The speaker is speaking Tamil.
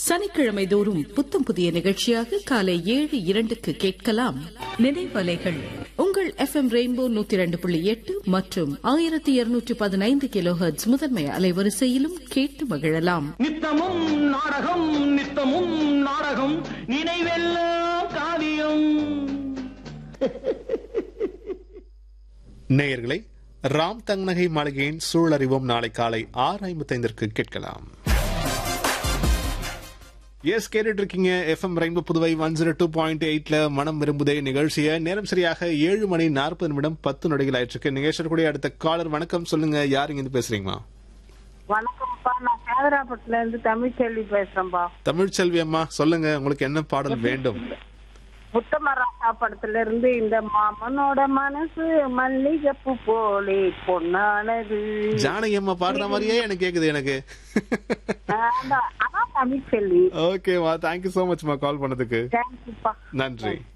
சனிக்கிழமை தோறும் புத்தம் புதிய நிகழ்ச்சியாக காலை ஏழு இரண்டுக்கு கேட்கலாம் நினைவலைகள் உங்கள் எஃப் எம் ரெயின்போ நூத்தி ரெண்டு புள்ளி எட்டு மற்றும் ஆயிரத்தி இருநூற்றி பதினைந்து கிலோ முதன்மை அலைவரிசையிலும் கேட்டு மகிழலாம் நித்தமும் நாடகம் நித்தமும் நாடகம் நினைவெல்லாம் காவியம் நேயர்களை ராம் தங்நகை மாளிகையின் சூழறிவோம் நாளை காலை ஆறு ஐம்பத்தைந்திற்கு கேட்கலாம் எஸ் கேட்டுட்டு இருக்கீங்க FM rainbow Puduvai one zero two point எயிட்ல மனம் விரும்புதே நிகழ்ச்சியை நேரம் சரியாக ஏழு மணி நாற்பது நிமிடம் பத்து நொடிகள் ஆயிட்டு இருக்கு நிகழ்ச்சியோட கூடிய அடுத்த காலர் வணக்கம் சொல்லுங்க யார் இங்க இருந்து பேசுறீங்களா வணக்கம்ப்பா நான் சேதராப்பட்டுல இருந்து தமிழ்ச்செல்வி பேசுறேன்பா தமிழ்ச்செல்வி அம்மா சொல்லுங்க உங்களுக்கு என்ன பாடல் வேண்டும் முத்தமராசா படத்துல இருந்து இந்த மாமனோட மனசு மல்லிகைப்பூ போலே பொன்னானது ஜானகி அம்மா பாடுற மாதிரியே எனக்கு கேக்குது எனக்கு அதான் அதான் தமிழ்ச்செல்வி ஓகேமா தேங்க்யூ சோ மச்மா கால் பண்ணதுக்கு தேங்க்யூப்பா நன்றி